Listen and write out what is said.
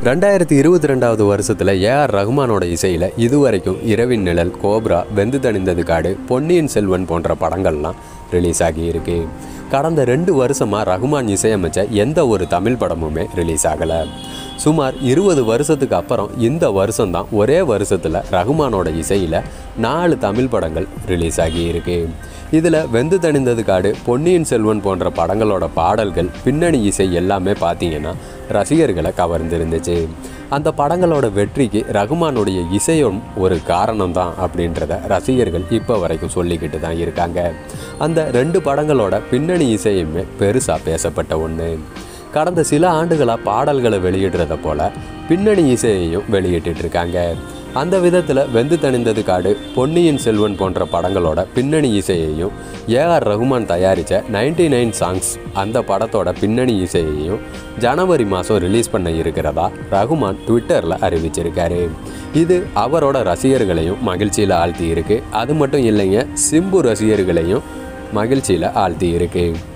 ரெண்டாயிரத்தி இருபத்தி ரெண்டாவது வருஷத்தில் ஏஆர் ரஹ்மானோட இசையில் இதுவரைக்கும் இரவின் நிழல் கோப்ரா வெந்து தணிந்தது காடு பொன்னியின் செல்வன் போன்ற படங்கள்லாம் ரிலீஸ் ஆகி இருக்கு கடந்த ரெண்டு வருஷமாக ரஹ்மான் இசையமைச்ச எந்த ஒரு தமிழ் படமுமே ரிலீஸ் ஆகலை சுமார் இருபது வருஷத்துக்கு அப்புறம் இந்த வருஷம்தான் ஒரே வருஷத்தில் ரஹ்மானோட இசையில் நாலு தமிழ் படங்கள் ரிலீஸ் ஆகி இருக்கு இதில் வெந்து தணிந்தது காடு பொன்னியின் செல்வன் போன்ற படங்களோட பாடல்கள் பின்னணி இசை எல்லாமே பார்த்தீங்கன்னா ரசிகர்களை கவர்ந்திருந்துச்சு அந்த படங்களோட வெற்றிக்கு ரகுமானுடைய இசையும் ஒரு காரணம் தான் அப்படின்றத ரசிகர்கள் இப்போ வரைக்கும் சொல்லிக்கிட்டு தான் இருக்காங்க அந்த ரெண்டு படங்களோட பின்னணி இசையுமே பெருசாக பேசப்பட்ட ஒன்று கடந்த சில ஆண்டுகளாக பாடல்களை வெளியிடுறத போல பின்னணி இசையையும் வெளியிட்டு இருக்காங்க அந்த விதத்தில் வெந்து தணிந்தது காடு பொன்னியின் செல்வன் போன்ற படங்களோட பின்னணி இசையையும் ஏஆர் ரகுமான் தயாரித்த நைன்டி நைன் சாங்ஸ் அந்த படத்தோட பின்னணி இசையையும் ஜனவரி மாதம் ரிலீஸ் பண்ண இருக்கிறதா ரகுமான் ட்விட்டரில் அறிவிச்சிருக்காரு இது அவரோட ரசிகர்களையும் மகிழ்ச்சியில் ஆழ்த்தி இருக்கு அது மட்டும் இல்லைங்க சிம்பு ரசிகர்களையும் மகிழ்ச்சியில் ஆழ்த்தி இருக்கு